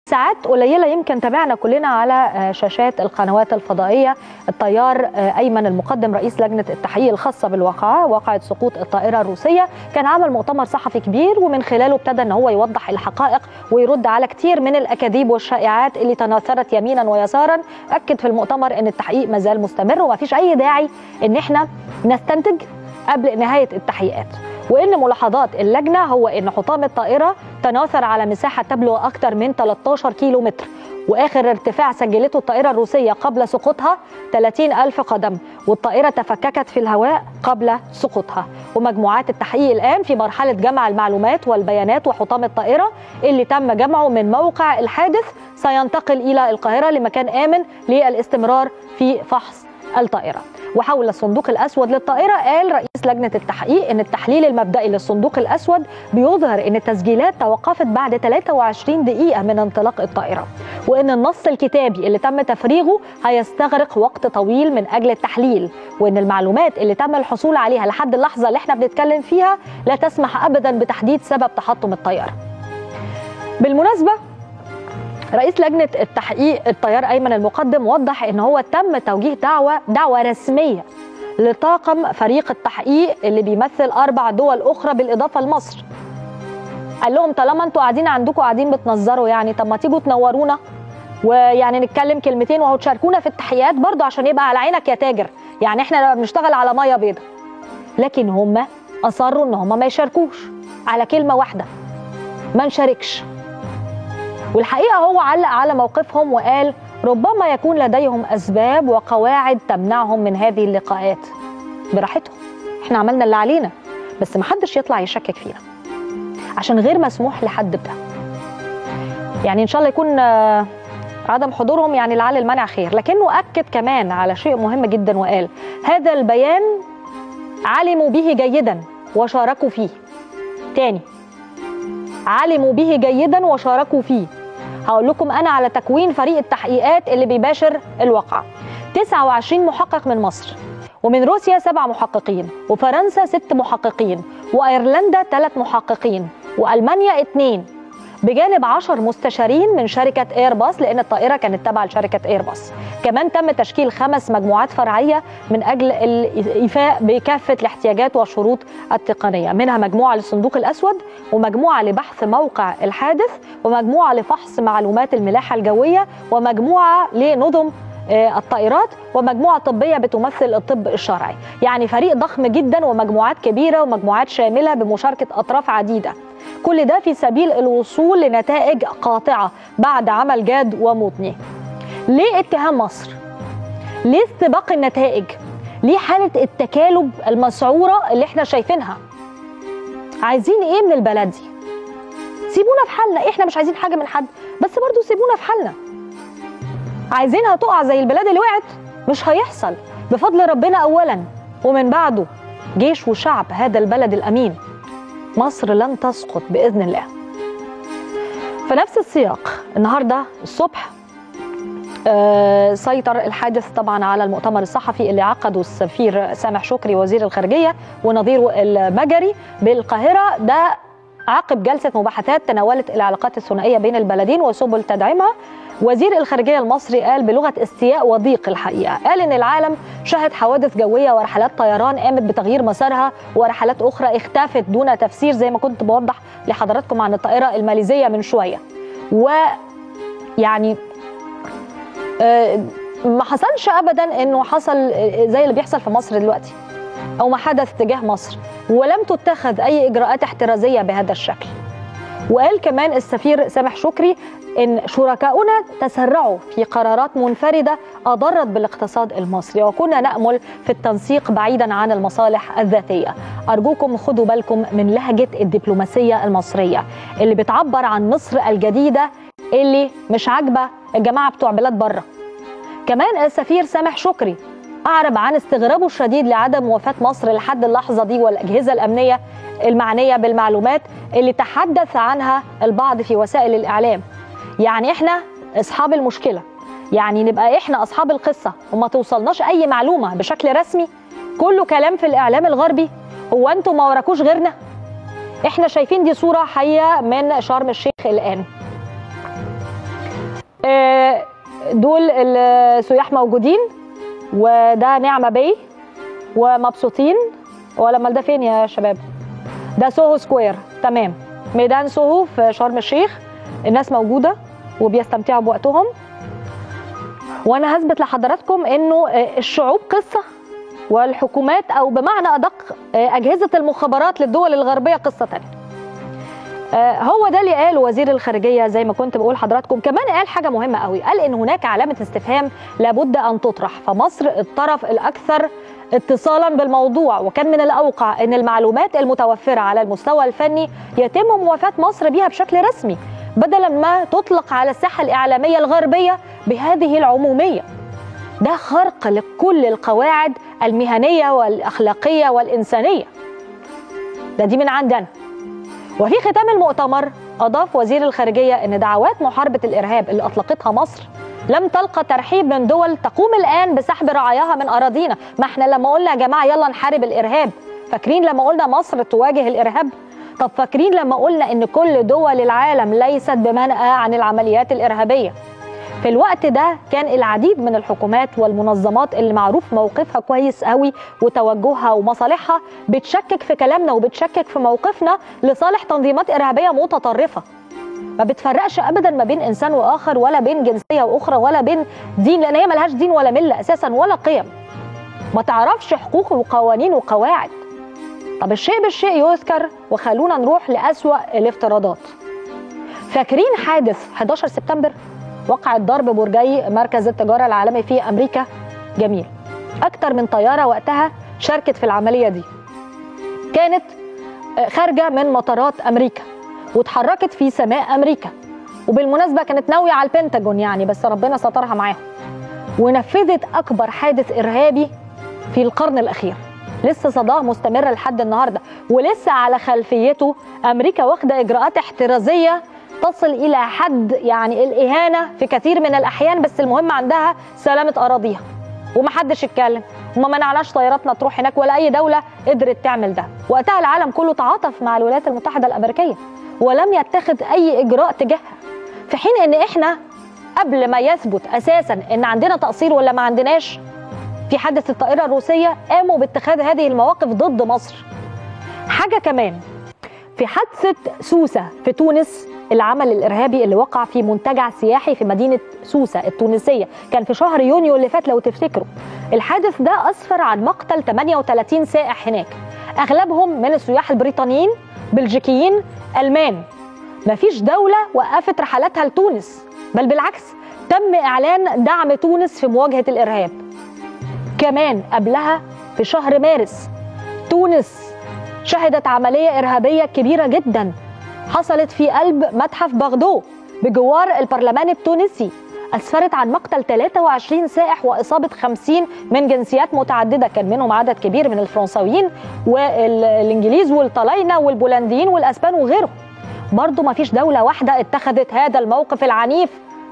ساعات قليلة يمكن تابعنا كلنا على شاشات القنوات الفضائية الطيار أيمن المقدم رئيس لجنة التحقيق الخاصة بالواقعة واقعة سقوط الطائرة الروسية كان عمل مؤتمر صحفي كبير ومن خلاله ابتدى أن هو يوضح الحقائق ويرد على كتير من الأكاذيب والشائعات اللي تناثرت يمينا ويسارا أكد في المؤتمر أن التحقيق ما زال مستمر وما فيش أي داعي أن احنا نستنتج قبل نهاية التحقيقات وان ملاحظات اللجنه هو ان حطام الطائره تناثر على مساحه تبلغ اكثر من 13 كيلو متر واخر ارتفاع سجلته الطائره الروسيه قبل سقوطها 30 الف قدم والطائره تفككت في الهواء قبل سقوطها ومجموعات التحقيق الان في مرحله جمع المعلومات والبيانات وحطام الطائره اللي تم جمعه من موقع الحادث سينتقل الى القاهره لمكان امن للاستمرار في فحص الطائره وحول الصندوق الاسود للطائره قال رئيس لجنه التحقيق ان التحليل المبدئي للصندوق الاسود بيظهر ان التسجيلات توقفت بعد 23 دقيقه من انطلاق الطائره وان النص الكتابي اللي تم تفريغه هيستغرق وقت طويل من اجل التحليل وان المعلومات اللي تم الحصول عليها لحد اللحظه اللي احنا بنتكلم فيها لا تسمح ابدا بتحديد سبب تحطم الطياره بالمناسبه رئيس لجنه التحقيق الطيار ايمن المقدم وضح ان هو تم توجيه دعوه دعوه رسميه لطاقم فريق التحقيق اللي بيمثل اربع دول اخرى بالاضافه لمصر قال لهم طالما انتوا قاعدين عندكم قاعدين بتنظروا يعني طب ما تيجوا تنورونا ويعني نتكلم كلمتين وهو تشاركونا في التحقيقات برضه عشان يبقى على عينك يا تاجر يعني احنا بنشتغل على ميه بيضاء لكن هم اصروا ان هم ما يشاركوش على كلمه واحده ما نشاركش والحقيقه هو علق على موقفهم وقال ربما يكون لديهم اسباب وقواعد تمنعهم من هذه اللقاءات براحتهم احنا عملنا اللي علينا بس ما حدش يطلع يشكك فينا عشان غير مسموح لحد بده يعني ان شاء الله يكون عدم حضورهم يعني لعل المنع خير لكنه اكد كمان على شيء مهم جدا وقال هذا البيان علموا به جيدا وشاركوا فيه تاني علموا به جيدا وشاركوا فيه هقول لكم انا على تكوين فريق التحقيقات اللي بيباشر الواقعه 29 محقق من مصر ومن روسيا سبع محققين وفرنسا ست محققين وايرلندا ثلاث محققين والمانيا اثنين بجانب 10 مستشارين من شركة ايرباص لأن الطائرة كانت تابعة لشركة ايرباص كمان تم تشكيل خمس مجموعات فرعية من أجل الإيفاء بكافة الاحتياجات والشروط التقنية منها مجموعة للصندوق الأسود ومجموعة لبحث موقع الحادث ومجموعة لفحص معلومات الملاحة الجوية ومجموعة لنظم الطائرات ومجموعة طبية بتمثل الطب الشرعي يعني فريق ضخم جدا ومجموعات كبيرة ومجموعات شاملة بمشاركة أطراف عديدة كل ده في سبيل الوصول لنتائج قاطعة بعد عمل جاد وموطني ليه اتهام مصر؟ ليه استباق النتائج؟ ليه حالة التكالب المسعورة اللي احنا شايفينها؟ عايزين ايه من البلد دي؟ سيبونا في حالنا احنا مش عايزين حاجة من حد بس برضو سيبونا في حالنا عايزينها تقع زي البلاد اللي وقعت مش هيحصل بفضل ربنا اولا ومن بعده جيش وشعب هذا البلد الامين مصر لن تسقط باذن الله في نفس السياق النهارده الصبح آه سيطر الحادث طبعا على المؤتمر الصحفي اللي عقده السفير سامح شكري وزير الخارجيه ونظيره المجري بالقاهره ده عقب جلسه مباحثات تناولت العلاقات الثنائيه بين البلدين وسبل تدعيمها وزير الخارجيه المصري قال بلغه استياء وضيق الحقيقه قال ان العالم شهد حوادث جويه ورحلات طيران قامت بتغيير مسارها ورحلات اخرى اختفت دون تفسير زي ما كنت بوضح لحضراتكم عن الطائره الماليزيه من شويه و يعني آه ما حصلش ابدا انه حصل زي اللي بيحصل في مصر دلوقتي او ما حدث تجاه مصر ولم تتخذ اي اجراءات احترازيه بهذا الشكل وقال كمان السفير سامح شكري ان شركاؤنا تسرعوا في قرارات منفرده اضرت بالاقتصاد المصري وكنا نامل في التنسيق بعيدا عن المصالح الذاتيه ارجوكم خدوا بالكم من لهجه الدبلوماسيه المصريه اللي بتعبر عن مصر الجديده اللي مش عاجبه الجماعه بتوع بلاد بره كمان السفير سامح شكري أعرب عن استغرابه الشديد لعدم وفاة مصر لحد اللحظة دي والأجهزة الأمنية المعنية بالمعلومات اللي تحدث عنها البعض في وسائل الإعلام يعني إحنا أصحاب المشكلة يعني نبقى إحنا أصحاب القصة وما توصلناش أي معلومة بشكل رسمي كله كلام في الإعلام الغربي هو أنتوا ما وراكوش غيرنا إحنا شايفين دي صورة حية من شرم الشيخ الآن دول السياح موجودين وده نعمه بي ومبسوطين ولا ده فين يا شباب ده سوهو سكوير تمام ميدان سوهو في شرم الشيخ الناس موجوده وبيستمتعوا بوقتهم وانا هثبت لحضراتكم انه الشعوب قصه والحكومات او بمعنى ادق اجهزه المخابرات للدول الغربيه قصه ثانيه هو ده اللي قاله وزير الخارجيه زي ما كنت بقول حضراتكم كمان قال حاجه مهمه قوي قال ان هناك علامه استفهام لابد ان تطرح فمصر الطرف الاكثر اتصالا بالموضوع وكان من الاوقع ان المعلومات المتوفره على المستوى الفني يتم موافاه مصر بها بشكل رسمي بدلا ما تطلق على الساحه الاعلاميه الغربيه بهذه العموميه ده خرق لكل القواعد المهنيه والاخلاقيه والانسانيه ده دي من عندنا وفي ختام المؤتمر اضاف وزير الخارجيه ان دعوات محاربه الارهاب اللي اطلقتها مصر لم تلقى ترحيب من دول تقوم الان بسحب رعاياها من اراضينا ما احنا لما قلنا يا جماعه يلا نحارب الارهاب فاكرين لما قلنا مصر تواجه الارهاب طب فاكرين لما قلنا ان كل دول العالم ليست بمنأى عن العمليات الارهابيه في الوقت ده كان العديد من الحكومات والمنظمات اللي معروف موقفها كويس قوي وتوجهها ومصالحها بتشكك في كلامنا وبتشكك في موقفنا لصالح تنظيمات ارهابيه متطرفه ما بتفرقش ابدا ما بين انسان واخر ولا بين جنسيه واخرى ولا بين دين لان هي ملهاش دين ولا مله اساسا ولا قيم ما تعرفش حقوق وقوانين وقواعد طب الشيء بالشيء يذكر وخلونا نروح لأسوأ الافتراضات فاكرين حادث 11 سبتمبر وقع ضرب برجي مركز التجارة العالمي في أمريكا جميل أكتر من طيارة وقتها شاركت في العملية دي كانت خارجة من مطارات أمريكا واتحركت في سماء أمريكا وبالمناسبة كانت ناوية على البنتاجون يعني بس ربنا سترها معاهم ونفذت أكبر حادث إرهابي في القرن الأخير لسه صداه مستمر لحد النهارده ولسه على خلفيته امريكا واخده اجراءات احترازيه تصل الى حد يعني الاهانه في كثير من الاحيان بس المهم عندها سلامه اراضيها ومحدش اتكلم وما منعناش طياراتنا تروح هناك ولا اي دوله قدرت تعمل ده وقتها العالم كله تعاطف مع الولايات المتحده الامريكيه ولم يتخذ اي اجراء تجاهها في حين ان احنا قبل ما يثبت اساسا ان عندنا تقصير ولا ما عندناش في حادث الطائرة الروسية قاموا باتخاذ هذه المواقف ضد مصر حاجة كمان في حادثة سوسة في تونس العمل الإرهابي اللي وقع في منتجع سياحي في مدينة سوسة التونسية كان في شهر يونيو اللي فات لو تفتكروا الحادث ده أسفر عن مقتل 38 سائح هناك أغلبهم من السياح البريطانيين بلجيكيين ألمان مفيش دولة وقفت رحلاتها لتونس بل بالعكس تم إعلان دعم تونس في مواجهة الإرهاب كمان قبلها في شهر مارس تونس شهدت عملية إرهابية كبيرة جدا حصلت في قلب متحف بغدو بجوار البرلمان التونسي أسفرت عن مقتل 23 سائح وإصابة 50 من جنسيات متعددة كان منهم عدد كبير من الفرنساويين والإنجليز والطلاينة والبولنديين والأسبان وغيرهم برضو ما فيش دولة واحدة اتخذت هذا الموقف العنيف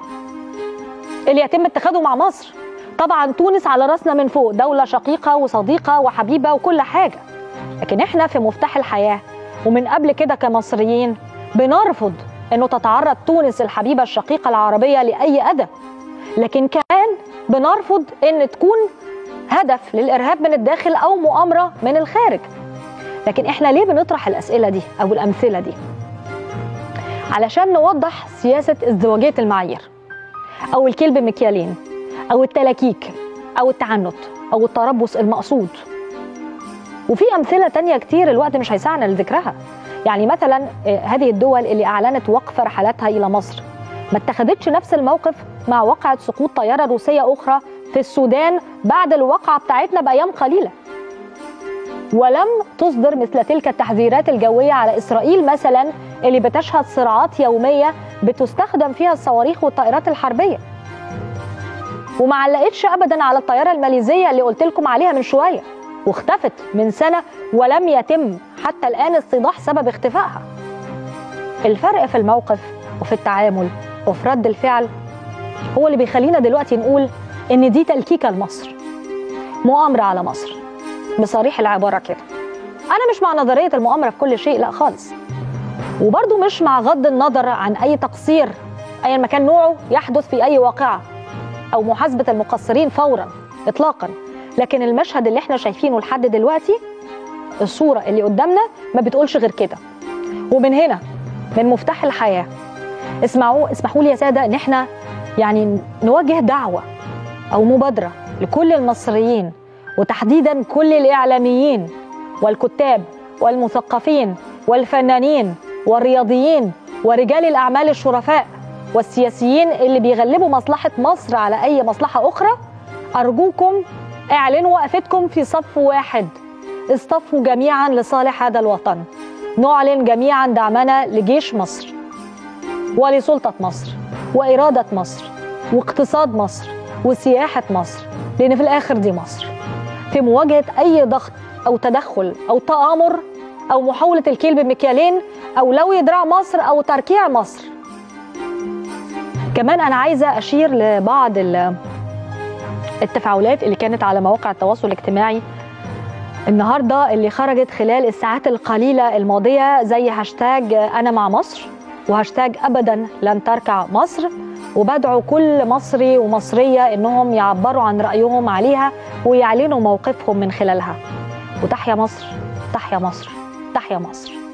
اللي يتم اتخاذه مع مصر طبعا تونس على راسنا من فوق دولة شقيقة وصديقة وحبيبة وكل حاجة لكن احنا في مفتاح الحياة ومن قبل كده كمصريين بنرفض انه تتعرض تونس الحبيبة الشقيقة العربية لأي أذى لكن كمان بنرفض ان تكون هدف للإرهاب من الداخل أو مؤامرة من الخارج لكن احنا ليه بنطرح الأسئلة دي أو الأمثلة دي علشان نوضح سياسة ازدواجية المعايير أو الكيل بمكيالين او التلاكيك او التعنت او التربص المقصود وفي امثله تانية كتير الوقت مش هيسعنا لذكرها يعني مثلا هذه الدول اللي اعلنت وقف رحلاتها الى مصر ما اتخذتش نفس الموقف مع وقعه سقوط طياره روسيه اخرى في السودان بعد الوقعه بتاعتنا بايام قليله ولم تصدر مثل تلك التحذيرات الجويه على اسرائيل مثلا اللي بتشهد صراعات يوميه بتستخدم فيها الصواريخ والطائرات الحربيه وما علقتش ابدا على الطياره الماليزيه اللي قلت لكم عليها من شويه واختفت من سنه ولم يتم حتى الان استيضاح سبب اختفائها الفرق في الموقف وفي التعامل وفي رد الفعل هو اللي بيخلينا دلوقتي نقول ان دي تلكيكه لمصر مؤامره على مصر بصريح العباره كده انا مش مع نظريه المؤامره في كل شيء لا خالص وبرضه مش مع غض النظر عن اي تقصير ايا ما كان نوعه يحدث في اي واقعه او محاسبه المقصرين فورا اطلاقا لكن المشهد اللي احنا شايفينه لحد دلوقتي الصوره اللي قدامنا ما بتقولش غير كده ومن هنا من مفتاح الحياه اسمعوا اسمحوا لي يا ساده ان احنا يعني نوجه دعوه او مبادره لكل المصريين وتحديدا كل الاعلاميين والكتاب والمثقفين والفنانين والرياضيين ورجال الاعمال الشرفاء والسياسيين اللي بيغلبوا مصلحه مصر على اي مصلحه اخرى ارجوكم اعلنوا وقفتكم في صف واحد اصطفوا جميعا لصالح هذا الوطن نعلن جميعا دعمنا لجيش مصر ولسلطه مصر واراده مصر واقتصاد مصر وسياحه مصر لان في الاخر دي مصر في مواجهه اي ضغط او تدخل او تآمر او محاوله الكيل بمكيالين او لو دراع مصر او تركيع مصر كمان انا عايزه اشير لبعض التفاعلات اللي كانت على مواقع التواصل الاجتماعي النهارده اللي خرجت خلال الساعات القليله الماضيه زي هاشتاج انا مع مصر وهاشتاج ابدا لن تركع مصر وبدعو كل مصري ومصريه انهم يعبروا عن رايهم عليها ويعلنوا موقفهم من خلالها وتحيا مصر تحيا مصر تحيا مصر